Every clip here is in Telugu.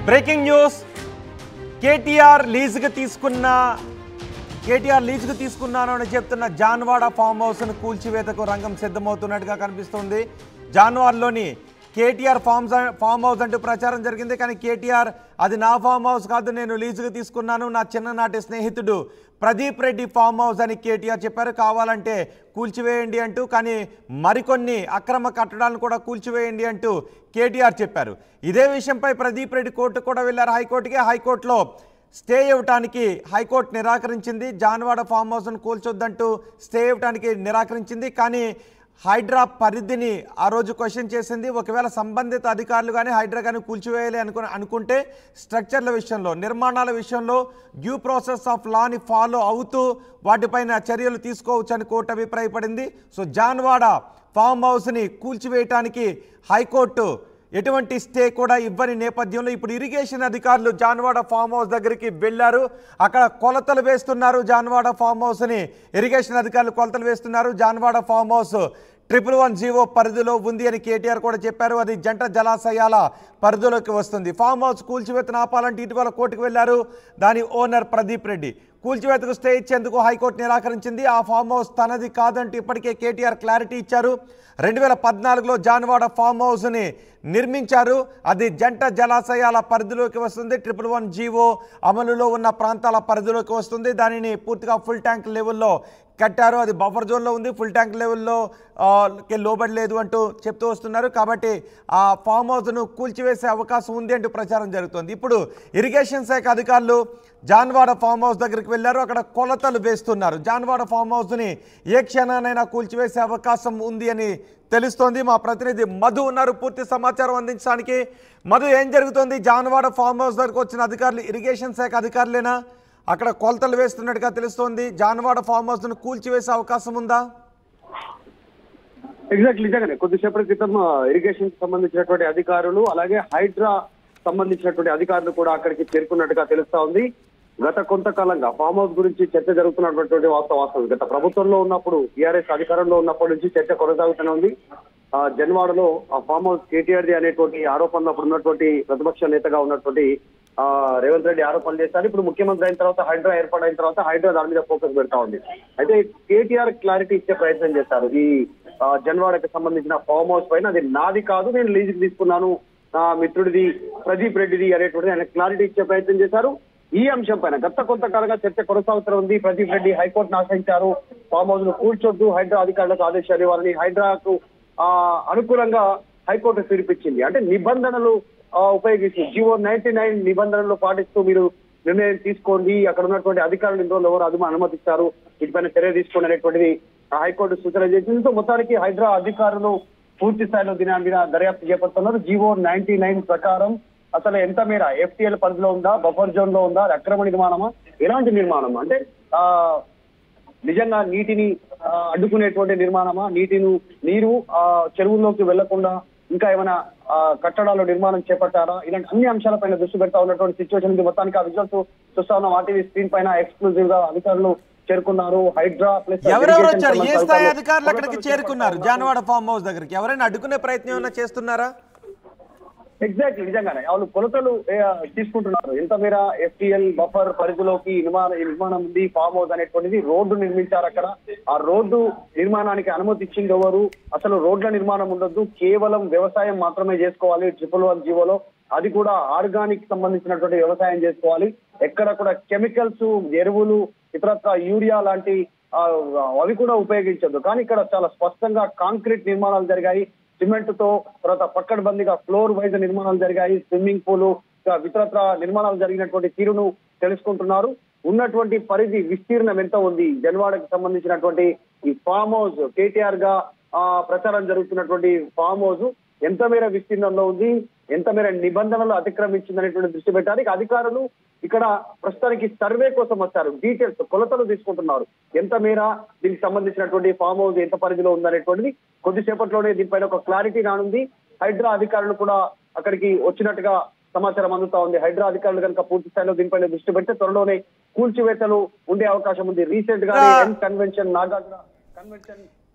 బ్రేకింగ్ న్యూస్ కేటీఆర్ లీజుకు తీసుకున్న కేటీఆర్ లీజుకు తీసుకున్నాను అని చెప్తున్న జాన్వాడ ఫామ్ హౌస్ను కూల్చివేతకు రంగం సిద్ధమవుతున్నట్టుగా కనిపిస్తుంది జాన్వాడ్లోని కేటీఆర్ ఫామ్ ఫామ్ హౌస్ అంటూ ప్రచారం జరిగింది కానీ కేటీఆర్ అది నా ఫామ్ హౌస్ కాదు నేను లీజుకు తీసుకున్నాను నా చిన్ననాటి స్నేహితుడు ప్రదీప్ రెడ్డి ఫామ్ హౌస్ అని కేటీఆర్ చెప్పారు కావాలంటే కూల్చివేయండి అంటూ కానీ మరికొన్ని అక్రమ కట్టడాలను కూడా కూల్చివేయండి అంటూ కేటీఆర్ చెప్పారు ఇదే విషయంపై ప్రదీప్ రెడ్డి కోర్టు కూడా వెళ్ళారు హైకోర్టుకి హైకోర్టులో స్టే ఇవ్వటానికి హైకోర్టు నిరాకరించింది జాన్వాడ ఫామ్ హౌస్ను కూల్చొద్దంటూ స్టే ఇవ్వటానికి నిరాకరించింది కానీ హైడ్రా పరిధిని ఆ రోజు క్వశ్చన్ చేసింది ఒకవేళ సంబంధిత అధికారులు కానీ హైడ్రా కానీ కూల్చివేయాలి అనుకు అనుకుంటే స్ట్రక్చర్ల విషయంలో నిర్మాణాల విషయంలో డ్యూ ప్రాసెస్ ఆఫ్ లాని ఫాలో అవుతూ వాటిపైన చర్యలు తీసుకోవచ్చు అని కోర్టు అభిప్రాయపడింది సో జాన్వాడ ఫామ్ హౌస్ని కూల్చివేయటానికి హైకోర్టు ఎటువంటి స్టే కూడా ఇవ్వని నేపథ్యంలో ఇప్పుడు ఇరిగేషన్ అధికారులు జాన్వాడ ఫామ్ హౌస్ దగ్గరికి వెళ్ళారు అక్కడ కొలతలు వేస్తున్నారు జాన్వాడ ఫామ్ హౌస్ని ఇరిగేషన్ అధికారులు కొలతలు వేస్తున్నారు Janwada farm house triple one G O పరిధిలో ఉంది అని కేటీఆర్ కూడా చెప్పారు అది జంట జలాశయాల పరిధిలోకి వస్తుంది ఫామ్ హౌస్ కూల్చివేతను ఆపాలంటే ఇటీవల కోర్టుకు వెళ్లారు దాని ఓనర్ ప్రదీప్ రెడ్డి కూల్చివేతకు స్టే ఇచ్చేందుకు హైకోర్టు నిరాకరించింది ఆ ఫామ్ హౌస్ తనది కాదంటూ ఇప్పటికే కేటీఆర్ క్లారిటీ ఇచ్చారు రెండు వేల పద్నాలుగులో జాన్వాడ ఫామ్ హౌస్ని నిర్మించారు అది జంట జలాశయాల పరిధిలోకి వస్తుంది ట్రిపుల్ వన్ జీవో అమలులో ఉన్న ప్రాంతాల పరిధిలోకి వస్తుంది దానిని పూర్తిగా ఫుల్ ట్యాంక్ లెవెల్లో కట్టారు అది బఫర్ జోన్లో ఉంది ఫుల్ ట్యాంక్ లెవెల్లో ఆ, కి లోబడలేదు అంటూ చెప్తూ వస్తున్నారు కాబట్టి ఆ ఫామ్ హౌస్ను కూల్చివేసే అవకాశం ఉంది అంటూ ప్రచారం జరుగుతుంది ఇప్పుడు ఇరిగేషన్ శాఖ అధికారులు జాన్వాడ ఫామ్ హౌస్ దగ్గరికి వెళ్ళారు అక్కడ కొలతలు వేస్తున్నారు జాన్వాడ ఫామ్ హౌస్ని ఏ క్షణానైనా కూల్చివేసే అవకాశం ఉంది అని తెలుస్తోంది మా ప్రతినిధి మధు ఉన్నారు పూర్తి సమాచారం అందించడానికి మధు ఏం జరుగుతోంది జాన్వాడ ఫామ్ హౌస్ దగ్గరకు వచ్చిన అధికారులు ఇరిగేషన్ శాఖ అధికారులేనా అక్కడ కొలతలు వేస్తున్నట్టుగా తెలుస్తోంది జాన్వాడ ఫామ్ హౌస్ను కూల్చివేసే అవకాశం ఉందా ఎగ్జాక్ట్ నిజంగానే కొద్దిసేపటి క్రితం ఇరిగేషన్ కి సంబంధించినటువంటి అధికారులు అలాగే హైడ్రా సంబంధించినటువంటి అధికారులు కూడా అక్కడికి చేరుకున్నట్టుగా తెలుస్తా ఉంది గత కొంతకాలంగా ఫామ్ హౌస్ గురించి చర్చ జరుగుతున్నటువంటి వాస్తవ వాస్తవం గత ప్రభుత్వంలో ఉన్నప్పుడు టీఆర్ఎస్ అధికారంలో ఉన్నప్పటి నుంచి చర్చ కొనసాగుతూనే ఉంది ఆ జన్వాడలో ఆ ఫామ్ హౌస్ కేటీఆర్ది అనేటువంటి ఆరోపణలు అప్పుడు ఉన్నటువంటి ప్రతిపక్ష నేతగా ఉన్నటువంటి ఆ రేవంత్ రెడ్డి ఆరోపణలు చేశారు ఇప్పుడు ముఖ్యమంత్రి అయిన తర్వాత హైడ్రా ఏర్పాటైన తర్వాత హైడ్రా దాని మీద ఫోకస్ పెడతా ఉంది అయితే కేటీఆర్ క్లారిటీ ఇచ్చే ప్రయత్నం చేశారు ఈ ఆ, జన్వాడకి సంబంధించిన ఫామ్ హౌస్ పైన అది నాది కాదు నేను లీజుకి తీసుకున్నాను నా మిత్రుడిది ప్రదీప్ రెడ్డిది అనేటువంటిది ఆయన క్లారిటీ ఇచ్చే ప్రయత్నం చేశారు ఈ అంశం పైన గత కొంతకాలంగా చర్చ కొనసాగుతూ ఉంది ప్రదీప్ రెడ్డి హైకోర్టును ఆశ్రయించారు ఫామ్ హౌస్ ను కూర్చొద్దు హైడ్రా అధికారులకు ఆదేశాలు ఇవ్వాలని హైడ్రాకు ఆ అనుకూలంగా హైకోర్టు తీర్పిచ్చింది అంటే నిబంధనలు ఆ, ఉపయోగిస్తూ జివో నైన్టీ నైన్ నిబంధనలు పాటిస్తూ మీరు నిర్ణయం తీసుకోండి అక్కడ ఉన్నటువంటి అధికారులు ఇన్ని రోజులు ఎవరు అది అనుమతిస్తారు వీటిపైన చర్య తీసుకోండి అనేటువంటిది ఆ హైకోర్టు సూచన చేసింది దీంతో మొత్తానికి హైడ్రా అధికారులు పూర్తి స్థాయిలో దీని మీద దర్యాప్తు చేపడుతున్నారు జివో నైన్టీ నైన్ ప్రకారం అసలు ఎంత మేర ఎఫ్టీఎల్ పరిధిలో ఉందా బఫర్ జోన్ లో ఉందా అది అక్రమ నిర్మాణమా ఎలాంటి నిర్మాణం అంటే ఆ నిజంగా నీటిని ఆ, అడ్డుకునేటువంటి నిర్మాణమా నీటిని నీరు ఆ చెరువుల్లోకి వెళ్లకుండా ఇంకా ఏమైనా ఆ, కట్టడాలు నిర్మాణం చేపట్టారా ఇలాంటి అన్ని అంశాలపైన దృష్టి పెడతా ఉన్నటువంటి సిచ్యువేషన్ ఉంది మొత్తానికి ఆ విజువల్స్ చూస్తా ఉన్నాం ఆర్టీవీ స్క్రీన్ పైన ఎక్స్క్లూజివ్ గా అధికారులు చేరుకున్నారు హైడ్రా ప్లస్ ఎవరెవరు irrigation వచ్చారు ఏ సంబంధిత స్థాయి అధికారులు అధికారులు అక్కడికి కొలతలు చేరుకున్నారు చేపట్టారు. జాన్వాడ ఫామ్ హౌస్ దగ్గరికి ఎవరైనా అడ్డుకునే ప్రయత్నం ఏమైనా చేస్తున్నారా ఎగ్జాక్ట్లీ నిజంగానే వాళ్ళు కొలతలు ఏ, తీసుకుంటున్నారు ఎంత మేర ఎఫ్టిఎల్ బఫర్ పరిధిలోకి ఈ నిర్మాణ ఈ నిర్మాణం ఉంది ఫామ్ హౌస్ అనేటువంటిది రోడ్డు నిర్మించారు అక్కడ ఆ రోడ్డు నిర్మాణానికి అనుమతి ఇచ్చింది ఎవరు అసలు రోడ్ల నిర్మాణం ఉండొద్దు కేవలం వ్యవసాయం మాత్రమే చేసుకోవాలి ట్రిపుల్ వన్ జీవోలో అది కూడా ఆర్గానిక్ సంబంధించినటువంటి వ్యవసాయం చేసుకోవాలి ఎక్కడ కూడా కెమికల్స్ ఎరువులు ఇతరత్ర యూరియా లాంటి ఆ, అవి కూడా ఉపయోగించొద్దు కానీ ఇక్కడ చాలా స్పష్టంగా కాంక్రీట్ నిర్మాణాలు జరిగాయి సిమెంట్ తో తర్వాత పక్కడబందిగా ఫ్లోర్ వైజ్ నిర్మాణాలు జరిగాయి స్విమ్మింగ్ పూల్ ఇతరత్ర నిర్మాణాలు జరిగినటువంటి తీరును తెలుసుకుంటున్నారు ఉన్నటువంటి పరిధి విస్తీర్ణం ఎంత ఉంది జన్వాడకి సంబంధించినటువంటి ఈ ఫామ్ హౌస్ కేటీఆర్ గా ఆ ప్రచారం జరుగుతున్నటువంటి ఫామ్ హౌస్ ఎంత మేర విస్తీర్ణంలో ఉంది ఎంత మేర నిబంధనలు అతిక్రమించింది అనేటువంటి దృష్టి పెట్టారు ఇక అధికారులు ఇక్కడ ప్రస్తుతానికి సర్వే కోసం వచ్చారు డీటెయిల్స్ కొలతలు తీసుకుంటున్నారు ఎంత మేర దీనికి సంబంధించినటువంటి ఫామ్ హౌస్ ఎంత పరిధిలో ఉందనేటువంటిది కొద్దిసేపట్లోనే దీనిపైన ఒక క్లారిటీ రానుంది హైడ్రా అధికారులు కూడా అక్కడికి వచ్చినట్టుగా సమాచారం అందుతా ఉంది హైడ్రా అధికారులు కనుక పూర్తి స్థాయిలో దీనిపైన దృష్టి పెడితే త్వరలోనే కూల్చివేతలు ఉండే అవకాశం ఉంది రీసెంట్ గా రా- ఎన్ కన్వెన్షన్ నాగార్జున కన్వెన్షన్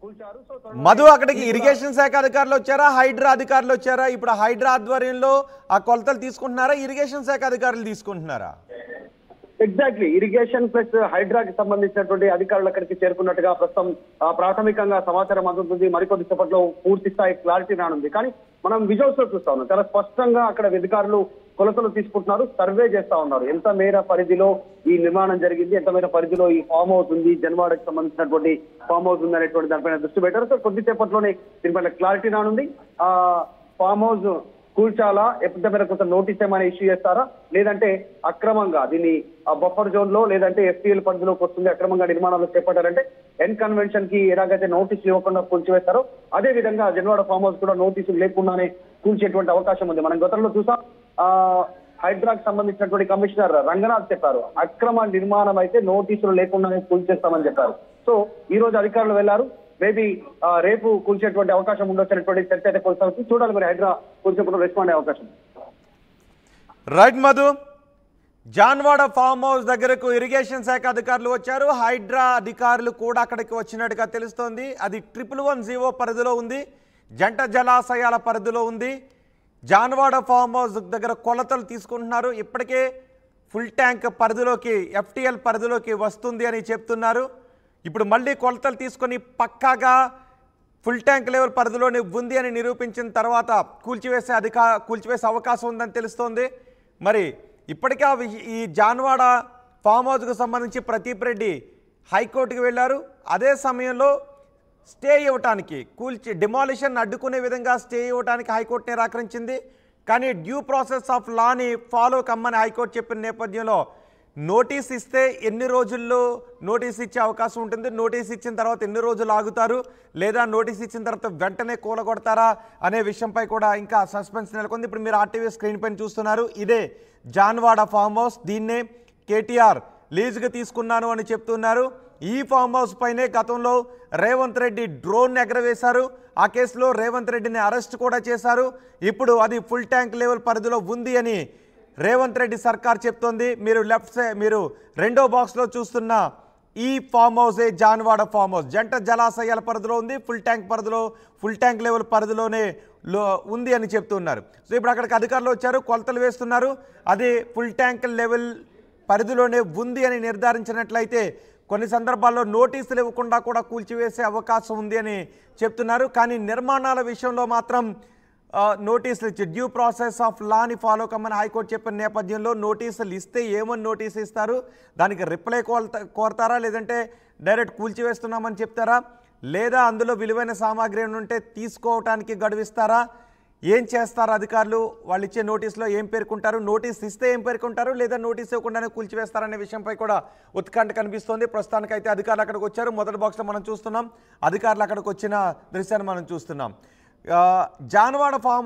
కూల్చారు సో త్వరలో మధు అక్కడికి ఇరిగేషన్ శాఖ అధికారులు వచ్చారా హైడ్రా అధికారులు వచ్చారా ఇప్పుడు హైడ్రా ఆధ్వర్యంలో ఆ కొలతలు తీసుకుంటున్నారా ఇరిగేషన్ శాఖ అధికారులు తీసుకుంటున్నారా ఎగ్జాక్ట్లీ ఇరిగేషన్ ప్లస్ హైడ్రాకి సంబంధించినటువంటి అధికారులు అక్కడికి చేరుకున్నట్టుగా ప్రస్తుతం ఆ, ప్రాథమికంగా సమాచారం అందుతుంది మరికొద్ది సేపట్లో పూర్తి స్థాయి క్లారిటీ రానుంది కానీ మనం విజువల్స్ లో చూస్తా ఉన్నాం చాలా స్పష్టంగా అక్కడ అధికారులు కొలతలు తీసుకుంటున్నారు సర్వే చేస్తా ఉన్నారు ఎంత మేర పరిధిలో ఈ నిర్మాణం జరిగింది ఎంత మేర పరిధిలో ఈ ఫామ్ హౌస్ ఉంది జన్వాడకి సంబంధించినటువంటి ఫామ్ హౌస్ ఉంది అనేటువంటి దానిపైన దృష్టి పెట్టారు సో కొద్దిసేపట్లోనే దీనిపైన క్లారిటీ రానుంది ఆ ఫామ్ హౌస్ కూల్చాలా ఎంత మేర కొంత నోటీస్ ఏమైనా ఇష్యూ చేస్తారా లేదంటే అక్రమంగా దీన్ని బఫర్ జోన్ లో లేదంటే ఎఫ్టీఎల్ పరిధిలోకి వస్తుంది అక్రమంగా నిర్మాణాలు చేపట్టారంటే ఎన్ కన్వెన్షన్ కి ఎలాగైతే నోటీసులు ఇవ్వకుండా కూల్చివేస్తారో అదే విధంగా జన్వాడ ఫామ్ హౌస్ కూడా నోటీసులు లేకుండానే కూల్చేటువంటి అవకాశం ఉంది మనం గతంలో చూసాం ఆ హైడ్రాక్ సంబంధించినటువంటి కమిషనర్ రంగనాథ్ చెప్పారు అక్రమ నిర్మాణం అయితే నోటీసులు లేకుండానే కూల్చేస్తామని చెప్పారు సో ఈ రోజు అధికారులు వెళ్లారు మేబీ రేపు కూల్చేటువంటి అవకాశం ఉండొచ్చు అనేటువంటి చర్చ అయితే కొనసాగుతుంది చూడాలి మరి హైడ్రా కూల్చేప్పుడు రెస్పాండ్ అయ్యే అవకాశం ఉంది. Right Madhu Janwada farm house దగ్గరకు ఇరిగేషన్ శాఖ అధికారులు వచ్చారు హైడ్రా అధికారులు కూడా అక్కడికి వచ్చినట్టుగా తెలుస్తోంది అది ట్రిపుల్ వన్ జీవో పరిధిలో ఉంది జంట జలాశయాల పరిధిలో ఉంది జాన్వాడ ఫామ్ హౌస్ దగ్గర కొలతలు తీసుకుంటున్నారు ఇప్పటికే ఫుల్ ట్యాంక్ పరిధిలోకి ఎఫ్టిఎల్ పరిధిలోకి వస్తుంది అని చెప్తున్నారు ఇప్పుడు మళ్ళీ కొలతలు తీసుకొని పక్కాగా ఫుల్ ట్యాంక్ లెవెల్ పరిధిలోనే ఉంది అని నిరూపించిన తర్వాత కూల్చివేసే అధికా కూల్చివేసే అవకాశం ఉందని తెలుస్తోంది మరి ఇప్పటికే ఆ వి- ఈ జాన్వాడ ఫామ్ హౌస్కు సంబంధించి ప్రదీప్ రెడ్డి హైకోర్టుకు వెళ్ళారు అదే సమయంలో స్టే ఇవ్వటానికి కూల్చి డిమాలిషన్ అడ్డుకునే విధంగా స్టే ఇవ్వటానికి హైకోర్టు నిరాకరించింది కానీ డ్యూ ప్రాసెస్ ఆఫ్ లాని ఫాలో కమ్మని హైకోర్టు చెప్పిన నేపథ్యంలో నోటీస్ ఇస్తే ఎన్ని రోజుల్లో నోటీస్ ఇచ్చే అవకాశం ఉంటుంది నోటీస్ ఇచ్చిన తర్వాత ఎన్ని రోజులు ఆగుతారు లేదా నోటీస్ ఇచ్చిన తర్వాత వెంటనే కూలగొడతారా అనే విషయంపై కూడా ఇంకా సస్పెన్స్ నెలకొంది ఇప్పుడు మీరు ఆర్టీవీ స్క్రీన్ పైన చూస్తున్నారు ఇదే జాన్వాడ ఫామ్ హౌస్ దీన్నే కేటీఆర్ లీజుగా తీసుకున్నాను అని చెప్తున్నారు ఈ ఫామ్ హౌస్ పైనే గతంలో రేవంత్ రెడ్డి డ్రోన్ ఎగరవేశారు ఆ కేసులో రేవంత్ రెడ్డిని అరెస్ట్ కూడా చేశారు ఇప్పుడు అది ఫుల్ ట్యాంక్ లెవెల్ పరిధిలో ఉంది అని రేవంత్ రెడ్డి సర్కార్ చెప్తోంది మీరు లెఫ్ట్ సైడ్ మీరు రెండో బాక్స్లో చూస్తున్న ఈ ఫామ్ హౌసే జాన్వాడ ఫామ్ హౌస్ జంట జలాశయాల పరిధిలో ఉంది ఫుల్ ట్యాంక్ పరిధిలో ఫుల్ ట్యాంక్ లెవెల్ పరిధిలోనే లో ఉంది అని చెప్తున్నారు సో ఇప్పుడు అక్కడికి అధికారులు వచ్చారు కొలతలు వేస్తున్నారు అది ఫుల్ ట్యాంక్ లెవెల్ పరిధిలోనే ఉంది అని నిర్ధారించినట్లయితే కొన్ని సందర్భాల్లో నోటీసులు ఇవ్వకుండా కూడా కూల్చివేసే అవకాశం ఉంది అని చెప్తున్నారు కానీ నిర్మాణాల విషయంలో మాత్రం ఆ, నోటీసులు ఇచ్చి డ్యూ ప్రాసెస్ ఆఫ్ లాని ఫాలో కమ్మని హైకోర్టు చెప్పిన నేపథ్యంలో నోటీసులు ఇస్తే ఏమని నోటీస్ ఇస్తారు దానికి రిప్లై కోల్త కోరతారా లేదంటే డైరెక్ట్ కూల్చివేస్తున్నామని చెప్తారా లేదా అందులో విలువైన సామాగ్రి ఏమైనా ఉంటే తీసుకోవటానికి గడువిస్తారా ఏం చేస్తారు అధికారులు వాళ్ళు ఇచ్చే నోటీస్లో ఏం పేర్కొంటారు నోటీస్ ఇస్తే ఏం పేర్కొంటారు లేదా నోటీస్ ఇవ్వకుండానే కూల్చివేస్తారనే విషయంపై కూడా ఉత్కంఠ కనిపిస్తోంది ప్రస్తుతానికైతే అధికారులు అక్కడికి వచ్చారు మొదటి బాక్స్లో మనం చూస్తున్నాం అధికారులు అక్కడికి వచ్చిన దృశ్యాన్ని మనం చూస్తున్నాం ఆ, జాన్వాడ ఫామ్